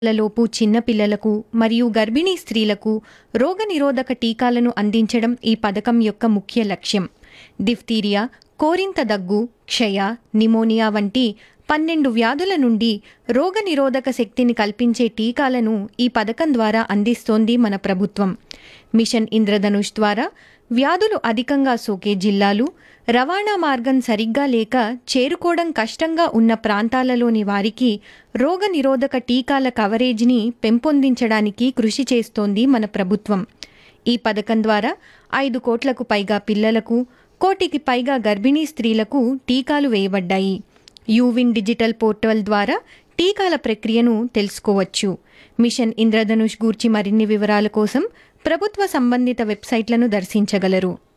లలోపు చిన్నపిల్లలకు మరియు గర్భిణీ స్త్రీలకు రోగనిరోధక టీకాలను అందించడం ఈ పథకం యొక్క ముఖ్య లక్ష్యం డిఫ్తీరియా కోరింత దగ్గు క్షయ నిమోనియా వంటి పన్నెండు వ్యాధుల నుండి రోగనిరోధక శక్తిని కల్పించే టీకాలను ఈ పథకం ద్వారా అందిస్తోంది మన ప్రభుత్వం మిషన్ ఇంద్రధనుష్ ద్వారా వ్యాధులు అధికంగా సోకే జిల్లాలు రవాణా మార్గం సరిగ్గా లేక చేరుకోవడం కష్టంగా ఉన్న ప్రాంతాలలోని వారికి రోగనిరోధక టీకాల కవరేజ్ని పెంపొందించడానికి కృషి చేస్తోంది మన ప్రభుత్వం ఈ పథకం ద్వారా ఐదు కోట్లకు పైగా పిల్లలకు కోటికి పైగా గర్భిణీ స్త్రీలకు టీకాలు వేయబడ్డాయి యూవిన్ డిజిటల్ పోర్టల్ ద్వారా టీకాల ప్రక్రియను తెలుసుకోవచ్చు మిషన్ ఇంద్రధనుష్ గూర్చి మరిన్ని వివరాల కోసం ప్రభుత్వ సంబంధిత వెబ్సైట్లను దర్శించగలరు